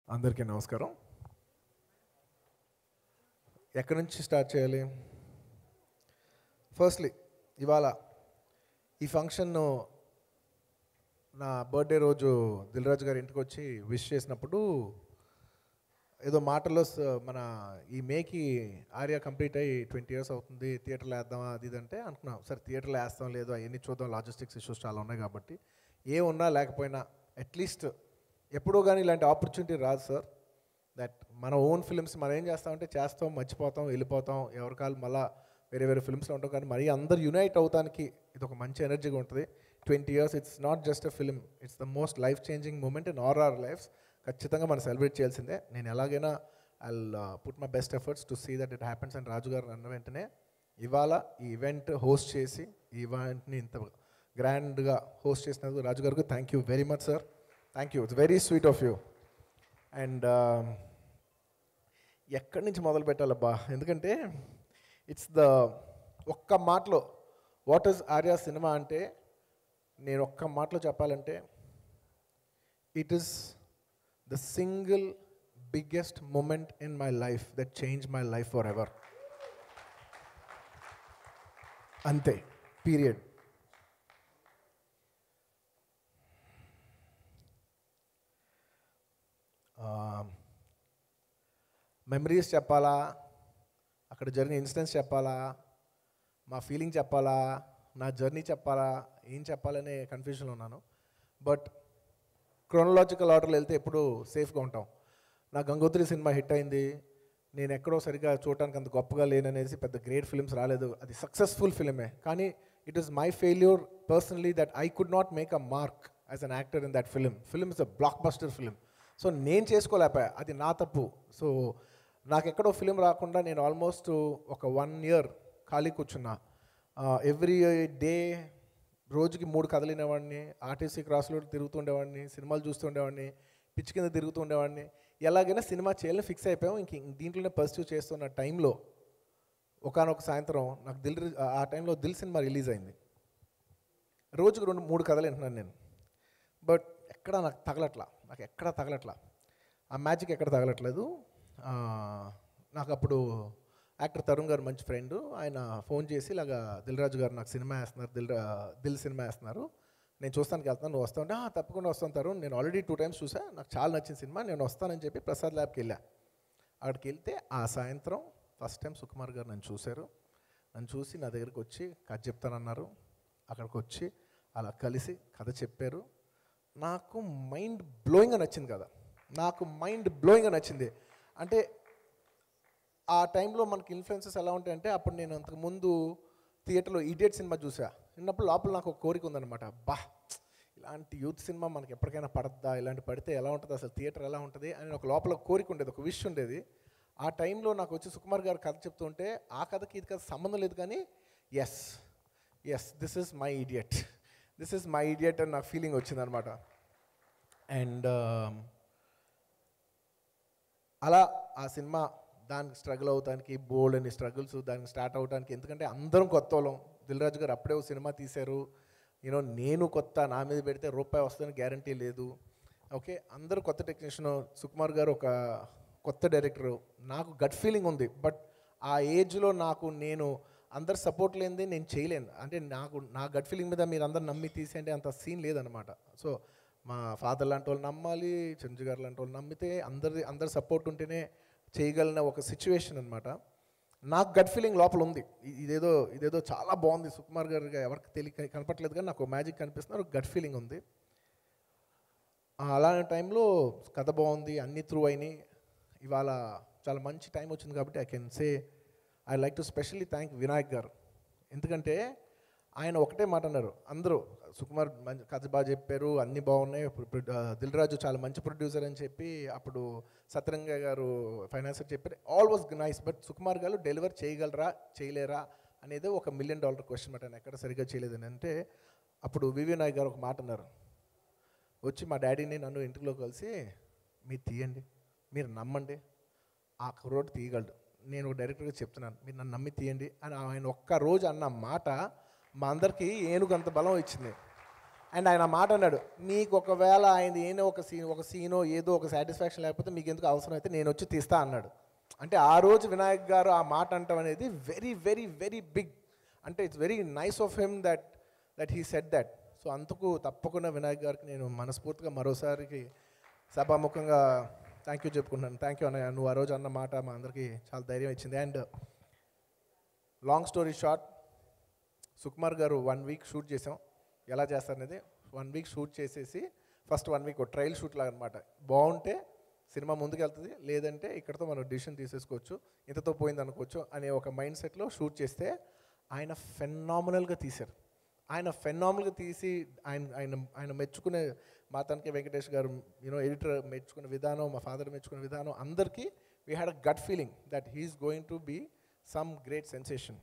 అందరికీ నమస్కారం ఎక్కడి నుంచి స్టార్ట్ చేయాలి ఫస్ట్లీ ఇవాళ ఈ ఫంక్షన్ను నా బర్త్డే రోజు దిల్రాజు గారి ఇంటికి వచ్చి విష్ చేసినప్పుడు ఏదో మాటల్లో స- మన ఈ మేకి ఆర్య కంప్లీట్ అయ్యి ట్వంటీ ఇయర్స్ అవుతుంది థియేటర్లో వేద్దామా అది ఇది అంటే అనుకున్నాం సరే థియేటర్లో వేస్తాం లేదు అవన్నీ చూద్దాం లాజిస్టిక్స్ ఇష్యూస్ చాలా ఉన్నాయి కాబట్టి ఏ ఉన్నా లేకపోయినా అట్లీస్ట్ ఎప్పుడో కానీ ఇలాంటి ఆపర్చునిటీ రాదు సార్ దట్ మన ఓన్ ఫిల్మ్స్ మనం ఏం చేస్తామంటే చేస్తాం మర్చిపోతాం వెళ్ళిపోతాం ఎవరికాలు మళ్ళా వేరే వేరే ఫిల్మ్స్లో ఉంటాం కానీ మరీ అందరు యునైట్ అవడానికి ఇది ఒక మంచి ఎనర్జీగా ఉంటుంది twenty years it's not just a film it's the most life changing moment in our our lifes ఖచ్చితంగా మనం సెలబ్రేట్ చేయాల్సిందే నేను ఎలాగైనా I put my best efforts to see that it happens and Raju garu అన్న వెంటనే ఇవాళ ఈ ఈవెంట్ హోస్ట్ చేసి ఈ ఈవెంట్ని ఇంత గ్రాండ్గా హోస్ట్ చేసినందుకు రాజు గారికి thank you very much sir thank you it's very sweet of you and ఎక్కడి నుంచి మొదలు పెట్టాలబ్బా ఎందుకంటే ఇట్స్ ద ఒక్క మాటలో వాట్ ఈస్ ఆర్యా సినిమా అంటే నేను ఒక్క మాటలో చెప్పాలంటే it is the single biggest moment in my life that change my life for ever అంతే పీరియడ్ మెమరీస్ చెప్పాలా అక్కడ జరిగిన ఇన్సిడెంట్స్ చెప్పాలా మా ఫీలింగ్ చెప్పాలా నా జర్నీ చెప్పాలా ఏం చెప్పాలనే కన్ఫ్యూజన్లో ఉన్నాను బట్ క్రోనలాజికల్ ఆర్డర్లో వెళ్తే ఎప్పుడు సేఫ్గా ఉంటాం నా గంగోత్రి సినిమా హిట్ అయింది నేను ఎక్కడో సరిగ్గా చూడటానికి అంత గొప్పగా లేననేసి పెద్ద గ్రేట్ ఫిల్మ్స్ రాలేదు అది సక్సెస్ఫుల్ ఫిల్మే కానీ it is my failure personally that I could not make a mark as an actor in that film film is a blockbuster film so నేను చేసుకోలేకపోయా అది నా తప్పు సో నాకు ఎక్కడో ఫిలిం రాకుండా నేను ఆల్మోస్ట్ ఒక వన్ ఇయర్ ఖాళీ కూర్చున్నా ఎవ్రీ డే రోజుకి మూడు కదిలినవాడిని ఆర్టీసీ క్రాస్లో తిరుగుతుండేవాడిని సినిమాలు చూస్తుండేవాడిని పిచ్చి కింద తిరుగుతూ ఉండేవాడిని ఎలాగైనా సినిమా చేయాలని ఫిక్స్ అయిపోయాం ఇంక ఇంక దీంట్లోనే పర్స్యూ చేస్తున్న టైంలో ఒకనొక సాయంత్రం నాకు దిల్ రి- ఆ టైంలో దిల్ సినిమా రిలీజ్ అయింది రోజుకు రెండు మూడు కథలు వింటున్నాను నేను బట్ ఎక్కడ నాకు తగలట్లా నాకు ఎక్కడ తగలట్లా ఆ మ్యాజిక్ ఎక్కడ తగలట్లేదు ఆ, నాకు అప్పుడు యాక్టర్ తరుణ్ గారు మంచి ఫ్రెండ్ ఆయన ఫోన్ చేసి ఇలాగా దిల్ రాజు గారు నాకు సినిమా వేస్తున్నారు దిల్ రా- దిల్ సినిమా వేస్తున్నారు నేను చూస్తానికి వెళ్తాను నువ్వు వస్తావు అంటే "ఆ, తప్పకుండా వస్తాను తరుణ్ నేను ఆల్రెడీ టూ టైమ్స్ చూసా నాకు చాలా నచ్చిన సినిమా నేను వస్తానని చెప్పి ప్రసాద్ ల్యాబ్కి వెళ్ళా అక్కడికి వెళ్తే ఆ సాయంత్రం ఫస్ట్ టైం సుకుమార్ గారు నన్ను చూశారు నన్ను చూసి నా దగ్గరికి వచ్చి కథ చెప్తానన్నారు అక్కడికి వచ్చి అలా కలిసి కథ చెప్పారు నాకు మైండ్ బ్లోయింగ్గా నచ్చింది కదా నాకు మైండ్ బ్లోయింగ్గా నచ్చింది అంటే ఆ టైంలో మనకి ఇన్ఫ్లుయెన్సెస్ ఎలా ఉంటాయంటే అప్పుడు నేను అంతకుముందు థియేటర్లో ఇడియట్ సినిమా చూసా విన్నప్పుడు లోపల నాకు ఒక కోరిక ఉందన్నమాట బా ఇలాంటి యూత్ సినిమా మనకి ఎప్పటికైనా పడద్దా ఇలాంటి పడితే ఎలా ఉంటుంది అసలు థియేటర్ ఎలా ఉంటుంది అని ఒక లోపల కోరిక ఉండేది ఒక విష్ ఉండేది ఆ టైంలో నాకు వచ్చి సుకుమార్ గారు కథ చెప్తుంటే ఆ కథకి ఇది కథ సంబంధం లేదు కానీ yes yes this is my idiot this is my idiot అని నాకు ఫీలింగ్ వచ్చిందనమాట అండ్ అలా ఆ సినిమా దానికి స్ట్రగుల్ అవడానికి బోల్డ్ అని స్ట్రగుల్స్ దానికి స్టార్ట్ అవడానికి ఎందుకంటే అందరం కొత్త వాళ్ళం దిల్రాజు గారు అప్పుడే ఓ సినిమా తీశారు యూనో నేను కొత్త నా మీద పెడితే రూపాయి వస్తుందని గ్యారంటీ లేదు ఓకే అందరూ కొత్త టెక్నీషియన్ సుకుమార్ గారు ఒక కొత్త డైరెక్టర్ నాకు గట్ ఫీలింగ్ ఉంది బట్ ఆ ఏజ్లో నాకు నేను అందరు సపోర్ట్ లేనిది నేను చేయలేను అంటే నాకు నా గట్ ఫీలింగ్ మీద మీరు అందరు నమ్మి తీసేయండి అంత సీన్ లేదనమాట సో మా ఫాదర్ లాంటి వాళ్ళు నమ్మాలి చంద్రు గారు లాంటి వాళ్ళు నమ్మితే అందరి అందరి సపోర్ట్ ఉంటేనే చేయగలిగిన ఒక సిచ్యువేషన్ అనమాట నాకు గట్ ఫీలింగ్ లోపల ఉంది ఇ- ఇదేదో ఇదేదో చాలా బాగుంది సుకుమార్ గారు ఎవరికి తెలియ కనపట్లేదు కానీ నాకు మ్యాజిక్ కనిపిస్తున్నారు గట్ ఫీలింగ్ ఉంది ఆ, అలాంటి టైంలో కథ బాగుంది అన్ని త్రూ అయినాయి ఇవాళ చాలా మంచి టైం వచ్చింది కాబట్టి I can say I like to specially thank Vinayak garu ఎందుకంటే ఆయన ఒకటే మాట అన్నారు అందరూ సుకుమార్ మంచి కథ బాగా చెప్పారు అన్నీ బాగున్నాయి ఇప్పుడు ప్రొ- ఆ, దిల్ రాజు చాలా మంచి ప్రొడ్యూసర్ అని చెప్పి అప్పుడు సత్యరంగ గారు ఫైనాన్సర్ చెప్పారు all was nice but Sukumar garu deliver చేయగలరా చేయలేరా అనేది ఒక మిలియన్ డాలర్ క్వశ్చన్ మాట ఆయన ఎక్కడ సరిగ్గా చేయలేదని అంటే అప్పుడు వివి నాయక్ గారు ఒక మాట అన్నారు వచ్చి మా డాడీని నన్ను ఇంటిలో కలిసి మీరు తీయండి మీరు నమ్మండి ఆ కుర్రోడు తీయగలడు నేను ఒక డైరెక్టర్గా చెప్తున్నాను మీరు నన్ను నమ్మి తీయండి అని ఆయన ఒక్క రోజు అన్న మాట మా అందరికీ ఏనుగు అంత బలం ఇచ్చింది అండ్ ఆయన ఆ మాట అన్నాడు మీకు ఒకవేళ ఆయన ఏదో ఒక సీన్ ఒక సీనో ఏదో ఒక సాటిస్ఫాక్షన్ లేకపోతే మీకు ఎందుకు అవసరం అయితే నేను వచ్చి తీస్తా అన్నాడు అంటే ఆ రోజు వినాయక్ గారు ఆ మాట అంటాం అనేది వెరీ వెరీ వెరీ బిగ్ అంటే it's very nice of him that that he set that so అందుకు తప్పకుండా వినాయక్ గారికి నేను మనస్ఫూర్తిగా మరోసారికి సభాముఖంగా థ్యాంక్ యూ చెప్పుకుంటున్నాను థ్యాంక్ యూ అన్నయ్య నువ్వు ఆ రోజు అన్న మాట మా అందరికీ చాలా ధైర్యం ఇచ్చింది and long story short Sukumar garu one week shoot చేసాం ఎలా చేస్తారనేది వన్ వీక్ షూట్ చేసేసి first one week trial shoot లాగా అనమాట బాగుంటే సినిమా ముందుకు వెళ్తుంది లేదంటే ఇక్కడతో మనం డిసిషన్ తీసేసుకోవచ్చు ఇంతతో పోయింది అనుకోవచ్చు అనే ఒక మైండ్ సెట్లో షూట్ చేస్తే ఆయన ఫెనామినల్గా తీశారు ఆయన ఫెనామినల్గా తీసి ఆయన ఆయన ఆయన మెచ్చుకునే మా తనకి వెంకటేష్ గారు యూనో ఎడిటర్ మెచ్చుకునే విధానం మా ఫాదర్ మెచ్చుకునే విధానం అందరికీ we had a gut feeling that he's going to be some great sensation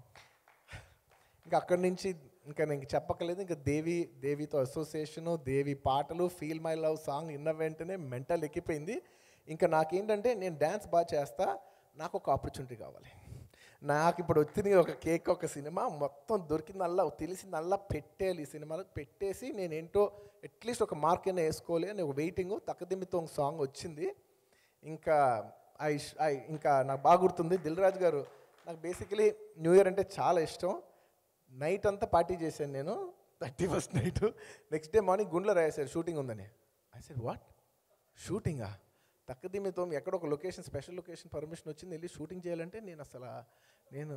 ఇంకా అక్కడి నుంచి ఇంకా నేను చెప్పక్కర్లేదు ఇంకా దేవి దేవితో అసోసియేషను దేవి పాటలు ఫీల్ మై లవ్ సాంగ్ విన్న వెంటనే మెంటల్ ఎక్కిపోయింది ఇంకా నాకేంటంటే నేను డ్యాన్స్ బాగా చేస్తా నాకు ఒక ఆపర్చునిటీ కావాలి నాకు ఇప్పుడు వచ్చింది ఒక కేక్ ఒక సినిమా మొత్తం దొరికిందల్లా తెలిసిందల్లా పెట్టేయాలి ఈ సినిమాలో పెట్టేసి నేను ఏంటో అట్లీస్ట్ ఒక మార్క్ అయినా వేసుకోవాలి అని ఒక వెయిటింగ్ తక్కదిమ్మితో ఒక సాంగ్ వచ్చింది ఇంకా ఐ ఐ ఇంకా నాకు బాగా గుర్తుంది దిల్ రాజు గారు నాకు బేసికలీ న్యూ ఇయర్ అంటే చాలా ఇష్టం నైట్ అంతా పార్టీ చేశాను నేను thirty first night next day morning గుండ్లో రాశారు షూటింగ్ ఉందని ఐ సెడ్ వాట్ షూటింగా తక్కదిమితో ఎక్కడ ఒక లొకేషన్ స్పెషల్ లొకేషన్ పర్మిషన్ వచ్చింది వెళ్ళి షూటింగ్ చేయాలంటే నేను అసలు నేను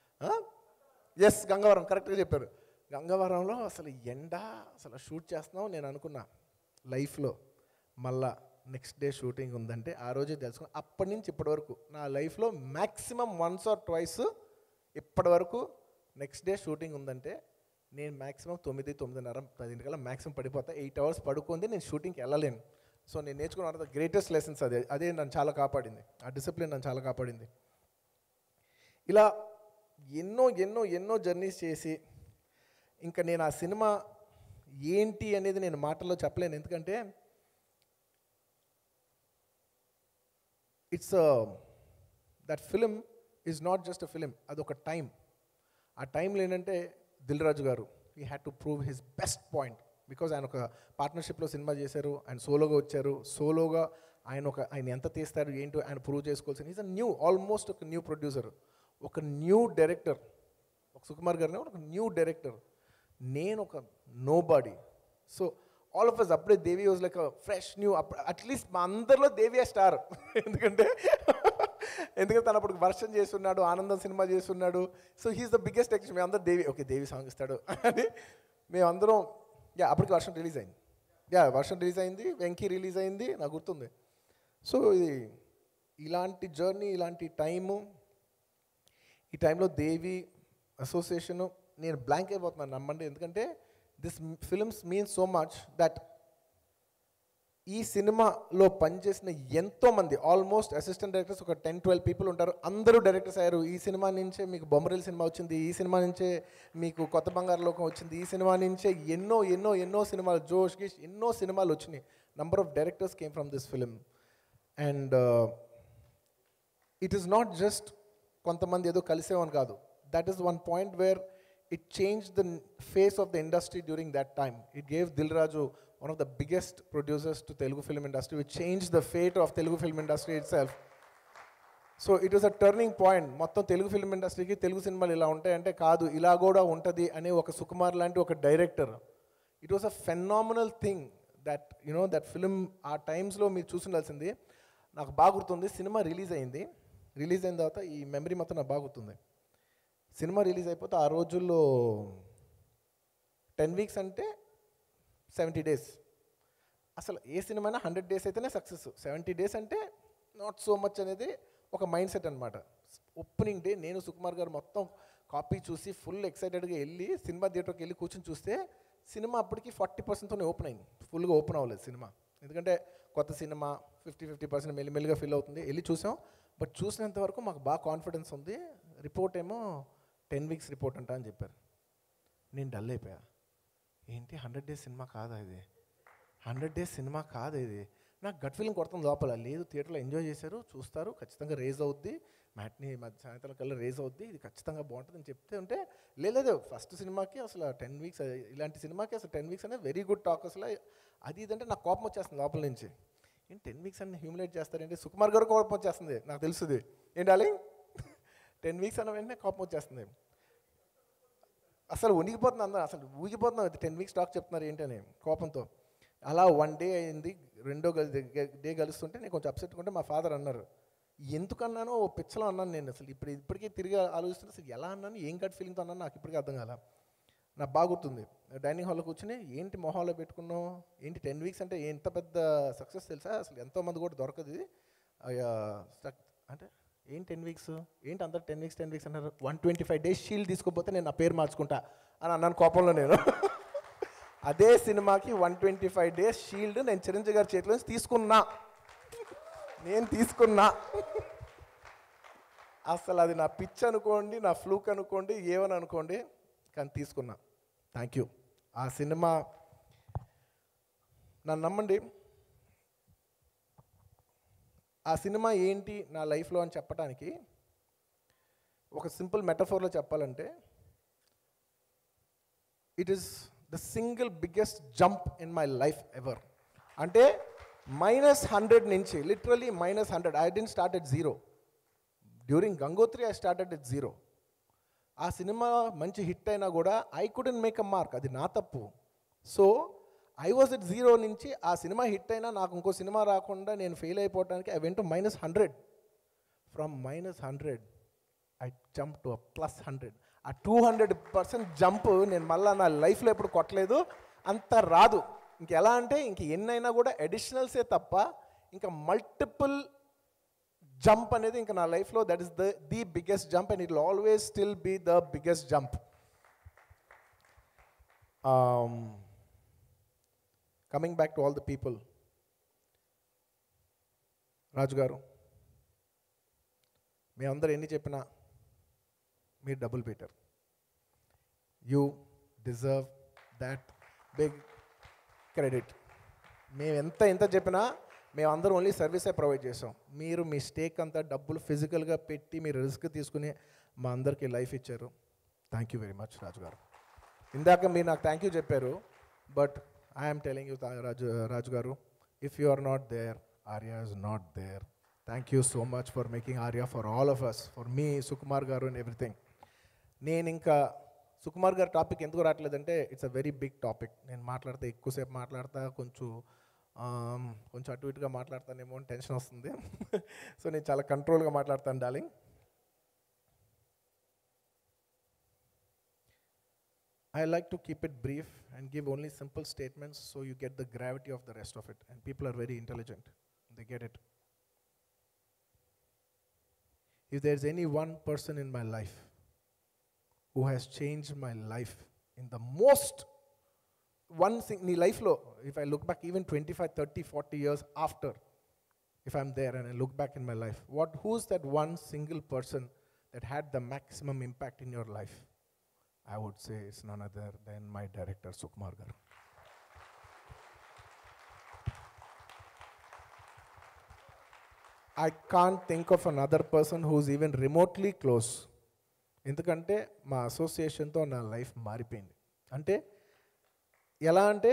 ఎస్ గంగవరం కరెక్ట్గా చెప్పారు గంగవరంలో అసలు ఎండ అసలు షూట్ చేస్తున్నాం నేను అనుకున్నా లైఫ్లో మళ్ళా నెక్స్ట్ డే షూటింగ్ ఉందంటే ఆ రోజే తెలుసుకున్నా అప్పటి నుంచి ఇప్పటి వరకు నా లైఫ్లో మ్యాక్సిమం వన్స్ ఆర్ ట్వైస్ ఇప్పటి వరకు నెక్స్ట్ డే షూటింగ్ ఉందంటే నేను మ్యాక్సిమం తొమ్మిది తొమ్మిదిన్నర పదింటికల్లా మ్యాక్సిమం పడిపోతా ఎయిట్ అవర్స్ పడుకుంది నేను షూటింగ్కి వెళ్ళలేను సో నేను నేర్చుకున్న గ్రేటెస్ట్ లెసన్స్ అదే అదే నన్ను చాలా కాపాడింది ఆ డిసిప్లిన్ నన్ను చాలా కాపాడింది ఇలా ఎన్నో ఎన్నో ఎన్నో జర్నీస్ చేసి ఇంకా నేను ఆ సినిమా ఏంటి అనేది నేను మాటల్లో చెప్పలేను ఎందుకంటే it's that film is not just a film అదొక టైం ఆ టైంలో ఏంటంటే Dil Raju garu he had to prove his best point because ఆయన ఒక పార్ట్నర్షిప్లో సినిమా చేశారు ఆయన సోలోగా వచ్చారు సోలోగా ఆయన ఒక ఆయన ఎంత తీస్తారు ఏంటో ఆయన ప్రూవ్ చేసుకోవాల్సింది ఈజ్ అ న్యూ ఆల్మోస్ట్ ఒక న్యూ ప్రొడ్యూసర్ ఒక న్యూ డైరెక్టర్ ఒక సుకుమార్ గారిని ఒక న్యూ డైరెక్టర్ నేను ఒక nobody so all of us అప్పుడే Devi was like fresh new at least మా అందరిలో దేవి స్టార్ ఎందుకంటే ఎందుకంటే తను అప్పుడు వర్షం చేస్తున్నాడు ఆనందం సినిమా చేస్తున్నాడు so he's the biggest action మేము అందరూ దేవి ఓకే దేవి సాంగ్ ఇస్తాడు అని మేమందరం యా అప్పటికి వర్షం రిలీజ్ అయింది యా వర్షం రిలీజ్ అయింది వెంకీ రిలీజ్ అయింది నాకు గుర్తుంది సో ఇది ఇలాంటి జర్నీ ఇలాంటి టైము ఈ టైంలో దేవి అసోసియేషను నేను బ్లాంక్ అయిపోతున్నాను నమ్మండి ఎందుకంటే this films means so much that ఈ సినిమాలో పనిచేసిన ఎంతోమంది ఆల్మోస్ట్ అసిస్టెంట్ డైరెక్టర్స్ ఒక టెన్ ట్వెల్వ్ పీపుల్ ఉంటారు అందరూ డైరెక్టర్స్ అయ్యారు ఈ సినిమా నుంచే మీకు బొమ్మరిల్ సినిమా వచ్చింది ఈ సినిమా నుంచే మీకు కొత్త బంగారు లోకం వచ్చింది ఈ సినిమా నుంచే ఎన్నో ఎన్నో ఎన్నో సినిమాలు జోష్ గిష్ ఎన్నో సినిమాలు వచ్చినాయి number of directors came from this film and it is not just కొంతమంది ఏదో కలిసేవని కాదు that is one point where it change the face of the industry during that time it gave Dil Raju one of the biggest producers to Telugu film industry which change the fate of Telugu film industry itself so it was a turning point మొత్తం Telugu film ఇండస్ట్రీకి తెలుగు సినిమాలు ఇలా ఉంటాయంటే కాదు ఇలా కూడా ఉంటుంది అనే ఒక సుకుమార్ లాంటి ఒక director it was a phenomenal thing that you know that film ఆ టైమ్స్లో మీరు చూసిండాల్సింది నాకు బాగా గుర్తుంది సినిమా రిలీజ్ అయింది రిలీజ్ అయిన తర్వాత ఈ మెమరీ మొత్తం నాకు బాగా గుర్తుంది సినిమా రిలీజ్ అయిపోతే ఆ రోజుల్లో టెన్ వీక్స్ అంటే సెవెంటీ డేస్ అసలు ఏ సినిమా హండ్రెడ్ డేస్ అయితేనే సక్సెస్ సెవెంటీ డేస్ అంటే నాట్ సో మచ్ అనేది ఒక మైండ్ సెట్ అనమాట ఓపెనింగ్ డే నేను సుకుమార్ గారు మొత్తం కాపీ చూసి ఫుల్ ఎక్సైటెడ్గా వెళ్ళి సినిమా థియేటర్కి వెళ్ళి కూర్చొని చూస్తే సినిమా అప్పటికి ఫార్టీ పర్సెంట్తోనే ఓపెన్ అయింది ఫుల్గా ఓపెన్ అవ్వలేదు సినిమా ఎందుకంటే కొత్త సినిమా ఫిఫ్టీ ఫిఫ్టీ పర్సెంట్ మెల్లిమెల్లిగా ఫిల్ అవుతుంది వెళ్ళి చూసాం బట్ చూసినంత వరకు మాకు బాగా కాన్ఫిడెన్స్ ఉంది రిపోర్ట్ ఏమో టెన్ వీక్స్ రిపోర్ట్ అంట అని చెప్పారు నేను డల్ అయిపోయా ఏంటి హండ్రెడ్ డేస్ సినిమా కాదా ఇది హండ్రెడ్ డేస్ సినిమా కాదు ఇది నాకు గట్ ఫీలింగ్ కొడుతుంది లోపల లేదు థియేటర్లో ఎంజాయ్ చేశారు చూస్తారు ఖచ్చితంగా రేజ్ అవుద్ది మ్యాట్ని మధ్య సాయంత్రం కల్లా రేజ్ అవుద్ది ఇది ఖచ్చితంగా బాగుంటుంది అని చెప్తే ఉంటే లేదు ఫస్ట్ సినిమాకి అసలు టెన్ వీక్స్ ఇలాంటి సినిమాకి అసలు టెన్ వీక్స్ అనేది వెరీ గుడ్ టాక్ అసలు అది ఇదంటే నాకు కోపం వచ్చేస్తుంది లోపల నుంచి ఏంటి టెన్ వీక్స్ అన్ని హ్యూమిలేట్ చేస్తారంటే సుకుమార్ గారు కోపం వచ్చేస్తుంది నాకు తెలుసుది ఏంటాలి టెన్ వీక్స్ అన్న వెంటనే కోపం వచ్చేస్తుంది అసలు వణిగిపోతుంది అందరూ అసలు ఊగిపోతున్నాం టెన్ వీక్స్ టాక్ చెప్తున్నారు ఏంటని కోపంతో అలా వన్ డే అయింది రెండో డే కలుస్తుంటే నేను కొంచెం అప్సెట్ ఉంటే మా ఫాదర్ అన్నారు ఎందుకన్నానో ఓ పిచ్చలో అన్నాను నేను అసలు ఇప్పుడు ఇప్పటికీ తిరిగి ఆలోచిస్తుంటే అసలు ఎలా అన్నాను ఏం గట్ ఫీలింగ్తో అన్నాను నాకు ఇప్పటికీ అర్థం కాల నాకు బాగా గుర్తుంది డైనింగ్ హాల్లో కూర్చుని ఏంటి మొహాల్లో పెట్టుకున్నావు ఏంటి టెన్ వీక్స్ అంటే ఎంత పెద్ద సక్సెస్ తెలుసా అసలు ఎంతోమంది కూడా దొరకదు ఇది అయ్యా, stuck- అంటే ఏంటి టెన్ వీక్స్ ఏంటి అందరు టెన్ వీక్స్ టెన్ వీక్స్ అన్నారు one twenty five days shield తీసుకోపోతే నేను నా పేరు మార్చుకుంటా అని అన్నాను కోపంలో నేను అదే సినిమాకి one twenty five days shield నేను చిరంజీవి గారి చేతిలో నుంచి తీసుకున్నా నేను తీసుకున్నా అసలు అది నా పిచ్ అనుకోండి నా ఫ్లూక్ అనుకోండి ఏమని అనుకోండి కానీ తీసుకున్నా థ్యాంక్ యూ ఆ సినిమా నన్ను నమ్మండి ఆ సినిమా ఏంటి నా లైఫ్లో అని చెప్పడానికి ఒక సింపుల్ మెటఫోర్లో చెప్పాలంటే it is the single biggest jump in my life ever అంటే మైనస్ హండ్రెడ్ నుంచి literally minus hundred I didn't start at zero during Gangotri I started at zero ఆ సినిమా మంచి హిట్ అయినా కూడా I couldn't make a mark అది నా తప్పు so I was at zero నుంచి ఆ సినిమా హిట్ అయినా నాకు ఇంకో సినిమా రాకుండా నేను ఫెయిల్ అయిపోవడానికి I went minus hundred from minus hundred I jump to plus hundred ఆ టూ హండ్రెడ్ పర్సెంట్ జంప్ నేను మళ్ళీ నా లైఫ్లో ఎప్పుడు కొట్టలేదు అంత రాదు ఇంకెలా అంటే ఇంక ఎన్నైనా కూడా అడిషనల్సే తప్ప ఇంకా మల్టిపుల్ జంప్ అనేది ఇంకా నా లైఫ్లో that is the the biggest jump and it will always still be the biggest jump coming back to all the people Raju garu మేమందరూ ఎన్ని చెప్పినా మీరు డబ్బులు పెట్టారు you deserve that big credit మేము ఎంత ఎంత చెప్పినా మేమందరం ఓన్లీ సర్వీసే ప్రొవైడ్ చేసాం మీరు మీ స్టేక్ అంతా డబ్బులు ఫిజికల్గా పెట్టి మీరు రిస్క్ తీసుకుని మా అందరికీ లైఫ్ ఇచ్చారు thank you very much Raju garu ఇందాక మీరు నాకు థ్యాంక్ యూ చెప్పారు but I'm telling you Raju Raju garu if you are not there Arya is not there thank you so much for making Arya for all of us for me Sukumar garu and everything నేను ఇంకా సుకుమార్ గారి topic ఎందుకు రావట్లేదంటే it's a very big topic నేను మాట్లాడితే ఎక్కువసేపు మాట్లాడతా కొంచెం ఆమ్, కొంచెం అటు ఇటుగా మాట్లాడతానేమో అని టెన్షన్ వస్తుంది సో నేను చాలా కంట్రోల్గా మాట్లాడతాను darling I like to keep it brief and give only simple statements so you get the gravity of the rest of it. And people are very intelligent, they get it. If there's any one person in my life who has changed my life in the most one thing in life low if i look back even 25 30 40 years after if i'm there and i look back in my life what who's that one single person that had the maximum impact in your life i would say it's none other than my director sukumar garu I can't think of another person who's even remotely close. ఎందుకంటే మా అసోసియేషన్తో నా life మారిపోయింది అంటే ఎలా అంటే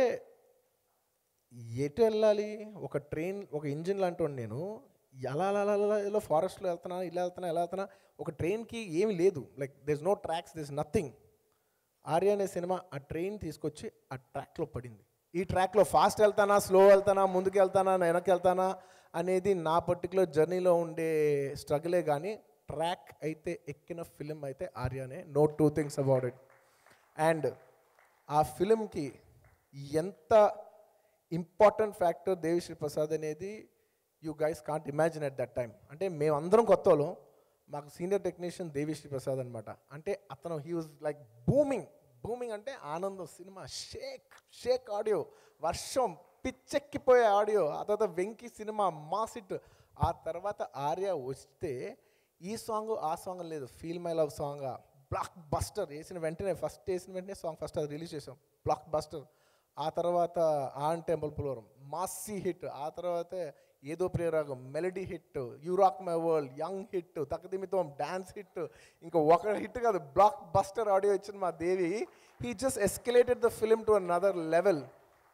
ఎటు వెళ్ళాలి ఒక ట్రైన్ ఒక ఇంజిన్ లాంటి వాడిని నేను ఎలా అలా అలా అలా ఇలా ఫారెస్ట్లో వెళ్తున్నా ఇలా వెళ్తున్నా ఎలా వెళ్తున్నా ఒక ట్రైన్కి ఏమి లేదు like this no tracks this nothing Arya అనే సినిమా ఆ ట్రైన్ తీసుకొచ్చి ఆ ట్రాక్లో పడింది ఈ ట్రాక్లో ఫాస్ట్ వెళ్తానా స్లో వెళ్తానా ముందుకు వెళ్తానా వెనక్కి వెళ్తానా అనేది నా పర్టికులర్ జర్నీలో ఉండే స్ట్రగులే కానీ ట్రాక్ అయితే ఎక్కిన ఫిలిం అయితే ఆర్యనే know two things about it and ఆ ఫిలింకి ఎంత ఇంపార్టెంట్ ఫ్యాక్టర్ దేవిశ్రీ ప్రసాద్ అనేది you guys can't imagine at that time అంటే మేమందరం కొత్త వాళ్ళం మాకు సీనియర్ టెక్నీషియన్ దేవిశ్రీ ప్రసాద్ అనమాట అంటే అతను he was like booming booming అంటే ఆనందం సినిమా షేక్ షేక్ ఆడియో వర్షం పిచ్చెక్కిపోయే ఆడియో ఆ తర్వాత వెంకీ సినిమా మాసిట్ ఆ తర్వాత ఆర్య వస్తే ఈ సాంగ్ ఆ సాంగ్ లేదు feel my love song blockbuster వేసిన వెంటనే ఫస్ట్ వేసిన వెంటనే సాంగ్ ఫస్ట్ అది రిలీజ్ చేసాం బ్లాక్ బస్టర్ ఆ తర్వాత ఆన్ టెంపుల్ పులవరం మాస్సీ హిట్ ఆ తర్వాత ఏదో ప్రియరాగం melody hit you rock my world young hit తక్కదిమితం డాన్స్ హిట్ ఇంకా ఒక హిట్ కాదు బ్లాక్ బస్టర్ ఆడియో ఇచ్చిన మా Devi he just escalated the film to another level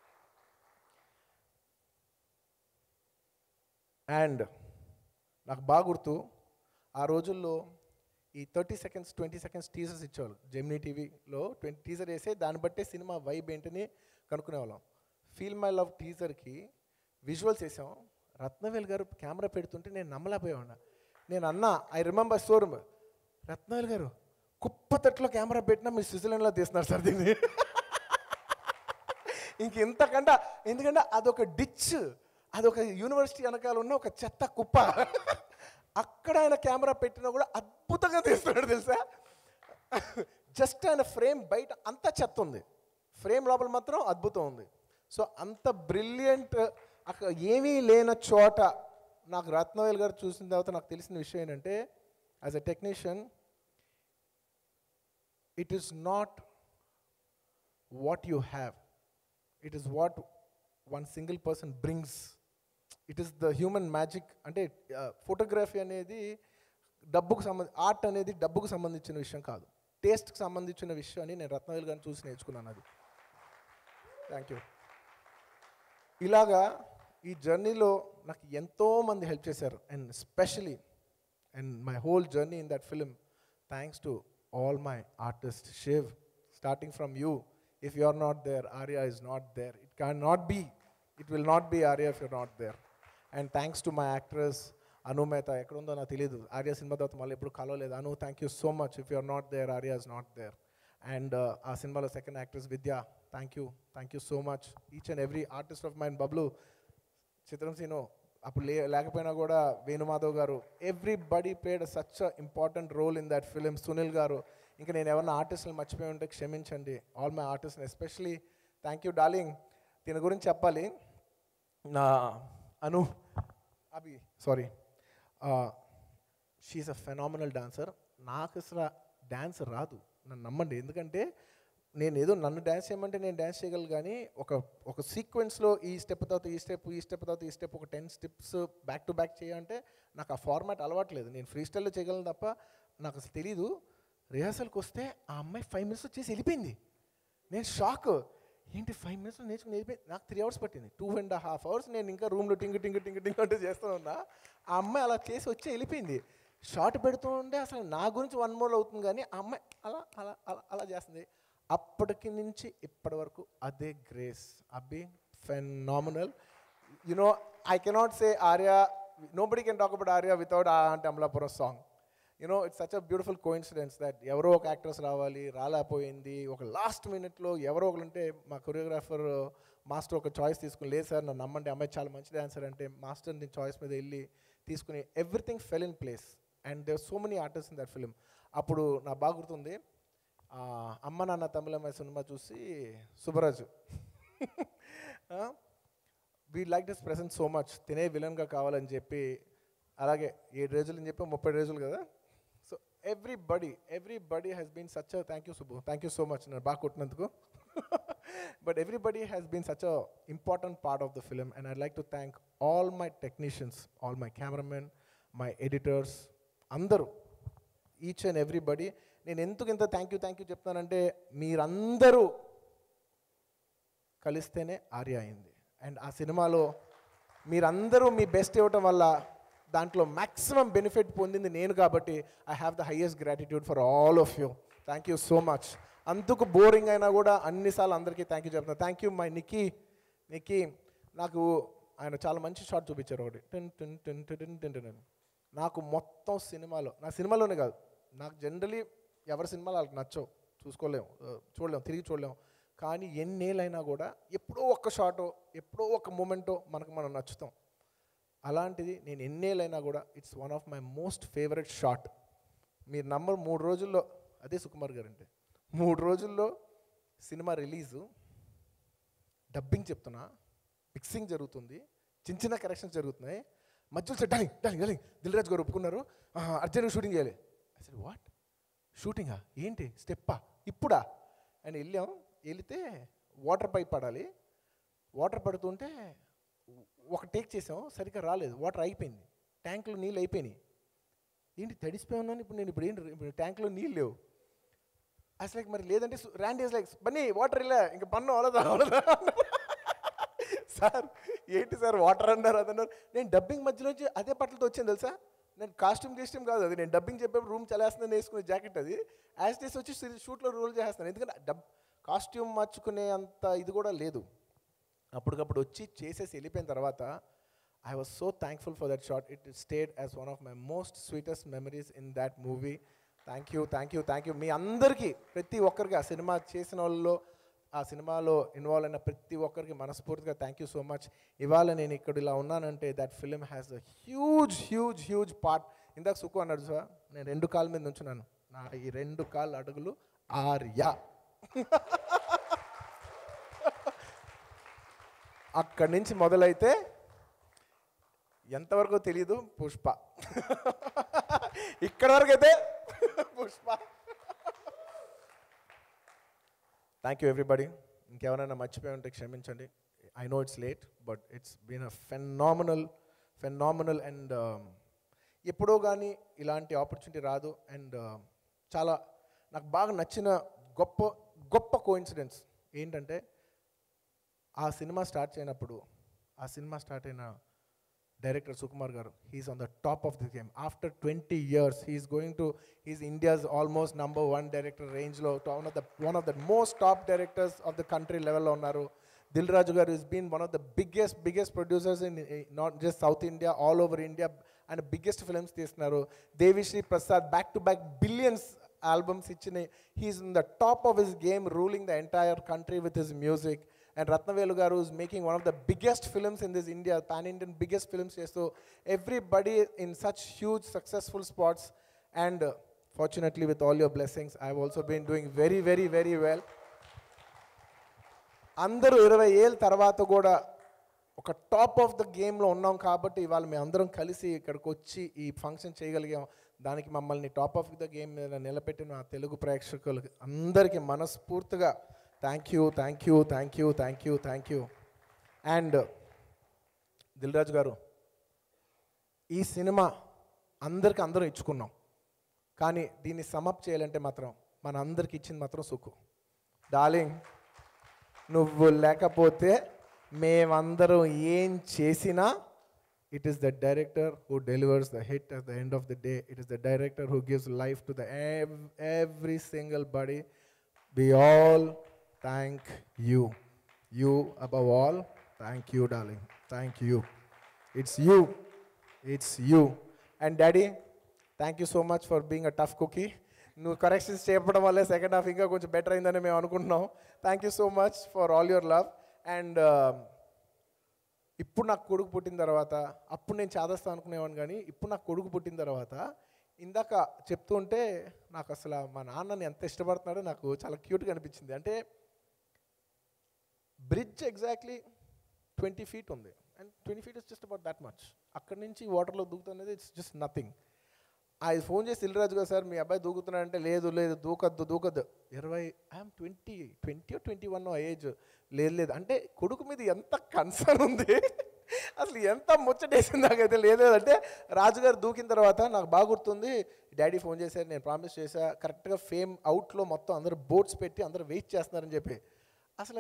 and నాకు బాగా గుర్తు ఆ రోజుల్లో ఈ thirty seconds twenty seconds teasers ఇచ్చేవాళ్ళు జెమినీ టీవీలో ట్వంటీ టీజర్ వేసే దాన్ని బట్టే సినిమా వైబ్ ఏంటని కనుక్కునేవాళ్ళం ఫీల్ మై లవ్ టీజర్కి విజువల్స్ వేసాం రత్నవేల్ గారు కెమెరా పెడుతుంటే నేను నమ్మలేకపోయాను నేను అన్నా ఐ రిమెంబర్ స్టోర్ రత్నవేల్ గారు కుప్పతట్లో కెమెరా పెట్టినా మీరు స్విట్జర్లాండ్లో తీస్తున్నారు సార్ దీన్ని ఇంకెంతకంట ఎందుకంటే అదొక డిచ్ అదొక యూనివర్సిటీ వెనకాల ఉన్న ఒక చెత్త కుప్ప అక్కడ ఆయన కెమెరా పెట్టినా కూడా అద్భుతంగా తీస్తున్నాడు తెలుసా జస్ట్ ఆయన ఫ్రేమ్ బయట అంత చెత్త ఉంది ఫ్రేమ్ లోపల మాత్రం అద్భుతం ఉంది సో అంత బ్రిలియంట్ అక్కడ ఏమీ లేని చోట నాకు రత్నవేల్ గారు చూసిన తర్వాత నాకు తెలిసిన విషయం ఏంటంటే as a technician it is not what you have it is what one single person brings it is the human magic అంటే ఫోటోగ్రఫీ అనేది డబ్బుకు సంబంధ ఆర్ట్ అనేది డబ్బుకు సంబంధించిన విషయం కాదు టేస్ట్కి సంబంధించిన విషయం అని నేను రత్నవేల్ గారిని చూసి నేర్చుకున్నాను అది థ్యాంక్ యూ ఇలాగా ఈ జర్నీలో నాకు ఎంతో మంది హెల్ప్ చేశారు and specially and my whole journey in that film thanks to all my artist షివ్ starting from you if you are not there Arya is not there it can not be it will not be Arya if you're not there and thanks to my actress Anu Mehta ఎక్కడుందో నాకు తెలియదు Arya cinema తర్వాత మళ్ళీ ఎప్పుడు కలవలేదు Anu thank you so much if you're not there Arya is not there and ఆ సినిమాలో second actress Vidya thank you thank you so much each and every artist of mind Bablu చిత్రం సీను అప్పుడు లే లేకపోయినా కూడా వేణుమాధవ్ గారు everybody played such important role in that film Sunil గారు ఇంకా నేను ఎవరైనా ఆర్టిస్టులు మర్చిపోయి ఉంటే క్షమించండి all my artist especially thank you darling దీని గురించి చెప్పాలి నా Anu Abhi sorry she's a phenomenal dancer నాకు అసలు డ్యాన్స్ రాదు నన్ను నమ్మండి ఎందుకంటే నేను ఏదో నన్ను డ్యాన్స్ చేయమంటే నేను డ్యాన్స్ చేయగలను కానీ ఒక ఒక సీక్వెన్స్లో ఈ స్టెప్ తర్వాత ఈ స్టెప్ ఈ స్టెప్ తర్వాత ఈ స్టెప్ ఒక ten steps back to back చేయాలంటే నాకు ఆ ఫార్మాట్ అలవాట్లేదు నేను ఫ్రీ స్టైల్లో చేయగలను తప్ప నాకు అసలు తెలీదు రిహార్సల్కి వస్తే ఆ అమ్మాయి ఫైవ్ మినిట్స్ వచ్చేసి వెళ్ళిపోయింది నేను షాక్ ఏంటి ఫైవ్ మినిట్స్ నేర్చుకుని వెళ్ళిపోయింది నాకు త్రీ అవర్స్ పట్టింది టూ అండ్ హాఫ్ అవర్స్ నేను ఇంకా రూమ్లో టింగ్ టింగ్ టింగ్ టింగ్ అంటే చేస్తూ ఉన్నా ఆ అమ్మాయి అలా చేసి వచ్చి వెళ్ళిపోయింది షార్ట్ పెడుతూ ఉంటే అసలు నా గురించి వన్ మోర్ అవుతుంది కానీ ఆ అమ్మాయి అలా అలా అలా అలా చేస్తుంది అప్పటికి నుంచి ఇప్పటి వరకు అదే grace Abhi phenomenal you know I cannot say Arya nobody can talk about Arya without ఆ అంటే Amalapuram song you know it's such a beautiful coincidence that ఎవరో ఒక యాక్టర్స్ రావాలి రాలేకపోయింది ఒక లాస్ట్ మినిట్లో ఎవరో ఒకరు ఉంటే మా కొరియోగ్రాఫర్ మాస్టర్ ఒక చాయిస్ తీసుకుని లేదు సార్ నన్ను నమ్మండి అమ్మాయి చాలా మంచి డాన్సర్ అంటే మాస్టర్ ని చాయిస్ మీద వెళ్ళి తీసుకుని everything fell in place and there so many artist in that film అప్పుడు నా బాగా గుర్తుంది ఆ, అమ్మ నాన్న తమిళమ్మాయి సినిమా చూసి Subbaraju we like this present so much తినే విలన్గా కావాలని చెప్పి అలాగే ఏడు రోజులు అని చెప్పి ముప్పై రోజులు కదా so everybody everybody has been such thank you Subbu thank you so much నేను బాగా కొట్టినందుకు but everybody has been such a important part of the film and I like to thank all my technicians all my cameramen my editors అందరూ each and everybody నేను ఎందుకు ఇంత thank you thank you చెప్తానంటే మీరందరూ కలిస్తేనే ఆర్య అయింది and ఆ సినిమాలో మీరందరూ మీ బెస్ట్ ఇవ్వటం వల్ల దాంట్లో మ్యాక్సిమం బెనిఫిట్ పొందింది నేను కాబట్టి I have the highest gratitude for all of you thank you so much అందుకు బోరింగ్ అయినా కూడా అన్నిసార్లు అందరికీ థ్యాంక్ యూ చెప్తాను thank you my Nikki Nikki నాకు ఆయన చాలా మంచి షాట్ చూపించారు ఒకటి టిన్ టిన్ టిన్ టిన్ టిన్ టిన్ టిన్ అని. నాకు మొత్తం సినిమాలో నా సినిమాలోనే కాదు నాకు జనరలీ ఎవరి సినిమాలు వాళ్ళకి నచ్చవు చూసుకోలేము ఆ, చూడలేము తిరిగి చూడలేము కానీ ఎన్నేళ్ళైనా కూడా ఎప్పుడో ఒక్క షాటో ఎప్పుడో ఒక మూమెంటో మనకు మనం నచ్చుతాం అలాంటిది నేను ఎన్నేళ్ళైనా కూడా it's one of my most favourite shot మీరు నంబర్ మూడు రోజుల్లో అదే సుకుమార్ గారు అంటే మూడు రోజుల్లో సినిమా రిలీజు డబ్బింగ్ చెప్తున్నా మిక్సింగ్ జరుగుతుంది చిన్న చిన్న కరెక్షన్స్ జరుగుతున్నాయి మధ్యలో sir darling darling darling Dil Raj garu ఒప్పుకున్నారు అర్జెంట్గా షూటింగ్ చేయాలి అసలు వాట్ షూటింగా ఏంటి స్టెప్పా ఇప్పుడా అని వెళ్ళాం వెళితే వాటర్ పైప్ పడాలి వాటర్ పడుతుంటే ఒక టేక్ చేసాం సరిగ్గా రాలేదు వాటర్ అయిపోయింది ట్యాంక్లో నీళ్ళు అయిపోయినాయి ఏంటి తడిసిపోయి ఉన్నాను ఇప్పుడు నేను ఇప్పుడు ఏంటి ఇప్పుడు ట్యాంక్లో నీళ్ళు లేవు అసలు like మరి లేదంటే ర్యాండ్ ఇస్ లైక్ బన్నీ వాటర్ ఇలా ఇంకా పన్ను అవలదా అవలదా సార్ ఏంటి సార్ వాటర్ అన్నారు అదన్నారు నేను డబ్బింగ్ మధ్యలోంచి అదే బట్టలతో వచ్చాను తెలుసా నేను కాస్ట్యూమ్ గిస్ట్యూమ్ కాదు అది నేను డబ్బింగ్ చెప్పేప్పుడు రూమ్ చలేస్తుందని వేసుకునే జాకెట్ అది యాజ్ డేస్ వచ్చి షూట్లో రోల్ చేస్తాను ఎందుకంటే డబ్ కాస్ట్యూమ్ మార్చుకునే అంత ఇది కూడా లేదు అప్పటికప్పుడు వచ్చి చేసేసి వెళ్ళిపోయిన తర్వాత I was so thankful for that shot it stayed as one of my most sweetest memories in that movie thank you thank you thank you మీ అందరికీ ప్రతి ఒక్కరికి ఆ సినిమా చేసిన వాళ్ళలో ఆ సినిమాలో ఇన్వాల్వ్ అయిన ప్రతి ఒక్కరికి మనస్ఫూర్తిగా థ్యాంక్ యూ సో మచ్ ఇవాళ నేను ఇక్కడ ఇలా ఉన్నానంటే that film has a huge huge huge part ఇందాక సుఖు అన్నాడు సార్ నేను రెండు కాళ్ళ మీద ఉంచున్నాను నా ఈ రెండు కాళ్ళ అడుగులు ఆర్య అక్కడి నుంచి మొదలైతే ఎంతవరకు తెలియదు పుష్ప ఇక్కడ వరకు అయితే పుష్ప థ్యాంక్ యూ ఎవ్రీబడి ఇంకెవరైనా మర్చిపోయి ఉంటే క్షమించండి I know it's late but it's been a phenomenal phenomenal and ఎప్పుడో కానీ ఇలాంటి ఆపర్చునిటీ రాదు అండ్ చాలా నాకు బాగా నచ్చిన గొప్ప గొప్ప కోఇన్సిడెన్స్ ఏంటంటే ఆ సినిమా స్టార్ట్ చేయనప్పుడు ఆ సినిమా స్టార్ట్ అయిన director Sukumar garu he's on the top of the game after twenty years he's going to he's India's almost number one director రేంజ్లో one of the one of the most top directors of the country లెవెల్లో ఉన్నారు Dil Raju garu is been one of the biggest biggest producers in not just South India all over India and biggest films తీస్తున్నారు Devi Sri Prasad back to back billions albums ఇచ్చిన he's in the top of his game ruling the entire country with his music and Rathnavelu garu is making one of the biggest films in this India pan Indian biggest films చేస్తూ everybody in such huge successful spots and fortunately with all your blessings I also been doing very very very well అందరూ ఇరవై ఏళ్ళ తర్వాత కూడా ఒక top of the గేమ్లో ఉన్నాం కాబట్టి ఇవాళ మేము అందరం కలిసి ఇక్కడికి వచ్చి ఈ ఫంక్షన్ చేయగలిగాం దానికి మమ్మల్ని టాప్ ఆఫ్ ద గేమ్ మీద నిలబెట్టిన ఆ తెలుగు ప్రేక్షకులకి అందరికీ మనస్ఫూర్తిగా thank you thank you thank you thank you thank you and Dil Raju garu ఈ సినిమా అందరికి అందరం ఇచ్చుకున్నాం కానీ దీన్ని సమప్ చేయాలంటే మాత్రం మన అందరికి ఇచ్చింది మాత్రం సుఖు డార్లింగ్ నువ్వు లేకపోతే మేమందరం ఏం చేసినా it is the director who delivers the hit at the end of the day it is the director who gives life to the every single body we all thank you you above all thank you darling thank you it's you it's you and daddy thank you so much for being a tough cookie నువ్వు corrections చేయడం వల్లే second half ఇంకా కొంచెం better అయిందని మేము అనుకుంటున్నాం thank you so much for all your love and ఇప్పుడు నాకు కొడుకు పుట్టిన తర్వాత అప్పుడు నేను చాదస్తా అనుకునేవాడిని కానీ ఇప్పుడు నాకు కొడుకు పుట్టిన తర్వాత ఇందాక చెప్తూ ఉంటే నాకు అసలు మా నాన్నని ఎంత ఇష్టపడుతున్నాడో నాకు చాలా క్యూట్గా అనిపించింది అంటే బ్రిడ్జ్ ఎగ్జాక్ట్లీ ట్వంటీ ఫీట్ ఉంది and twenty feet is just about that much అక్కడి నుంచి వాటర్లో దూకుతున్నది ఇట్స్ జస్ట్ నథింగ్ ఆయన ఫోన్ చేసి ఇల్రాజు గారు సార్ మీ అబ్బాయి దూకుతున్నాడంటే లేదు లేదు దూకద్దు దూకద్దు ఇరవై I'm twenty twenty twenty one age లేదు లేదు అంటే కొడుకు మీద ఎంత కన్సర్న్ ఉంది అసలు ఎంత ముచ్చటేసింది నాకైతే లేదు అంటే రాజుగారు దూకిన తర్వాత నాకు బాగా గుర్తుంది డాడీ ఫోన్ చేశారు నేను ప్రామిస్ చేశా కరెక్ట్గా ఫేమ్ అవుట్లో మొత్తం అందరూ బోట్స్ పెట్టి అందరూ వెయిట్ చేస్తున్నారని చెప్పి అసలు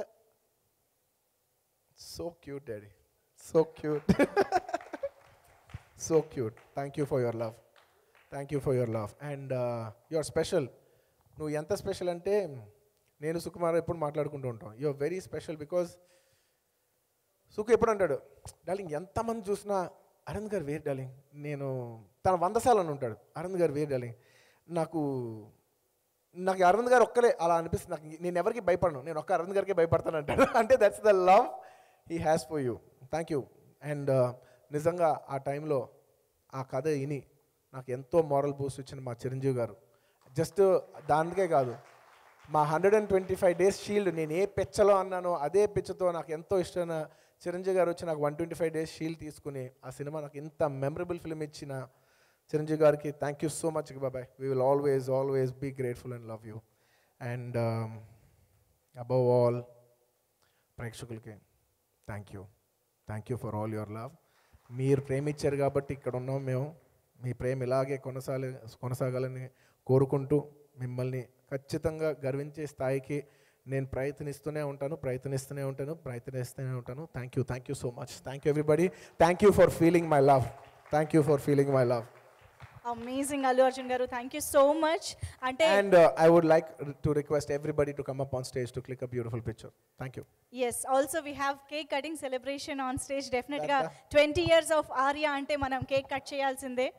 so cute daddy so cute so cute thank you for your love thank you for your love and you are special నువ్వు ఎంత స్పెషల్ అంటే నేను సుకుమార్ ఎప్పుడు మాట్లాడుకుంటూ ఉంటాం you are very special because Sukhu ఎప్పుడు అంటాడు డార్లింగ్ ఎంతమంది చూసినా అరవింద్ గారు వేరు డార్లింగ్ నేను తన వంద సార్లు అని ఉంటాడు అరవింద్ గారు వేరు డార్లింగ్ నాకు నాకు అరవింద్ గారు ఒక్కలే అలా అనిపిస్తుంది నాకు నేను ఎవరికి భయపడను నేను ఒక్క అరవింద్ గారికి భయపడతాను అంటాడు అంటే that's the love he has for you thank you and నిజంగా ఆ టైంలో ఆ కథ విని నాకు ఎంతో మోరల్ బూస్ట్ ఇచ్చిన మా చిరంజీవి గారు జస్ట్ దానికే కాదు మా hundred and twenty five days shield నేను ఏ పిచ్చలో అన్నానో అదే పిచ్చతో నాకు ఎంతో ఇష్టమైన చిరంజీవి గారు వచ్చి నాకు one twenty five days shield తీసుకుని ఆ సినిమా నాకు ఇంత మెమరబుల్ ఫిల్మ్ ఇచ్చిన చిరంజీవి గారికి థ్యాంక్ యూ సో మచ్ బాబాయ్ we will always always be grateful and love you and above all ప్రేక్షకులకి thank you thank you for all your love మీరు ప్రేమించారు కాబట్టి ఇక్కడ ఉన్నాం మేము మీ ప్రేమ ఇలాగే కొనసాగ కొనసాగాలని కోరుకుంటూ మిమ్మల్ని ఖచ్చితంగా గర్వించే స్థాయికి నేను ప్రయత్నిస్తూనే ఉంటాను ప్రయత్నిస్తూనే ఉంటాను ప్రయత్నిస్తూనే ఉంటాను thank you thank you so much thank you everybody thank you for feeling my love thank you for feeling my love amazing Allu Arjun garu thank you so much అంటే And uh, I would like to request everybody to come up on stage to click a beautiful picture. Thank you. Yes also we have cake cutting celebration on stage డెఫినెట్గా Dada. Twenty years of Arya అంటే మనం cake cut చేయాల్సిందే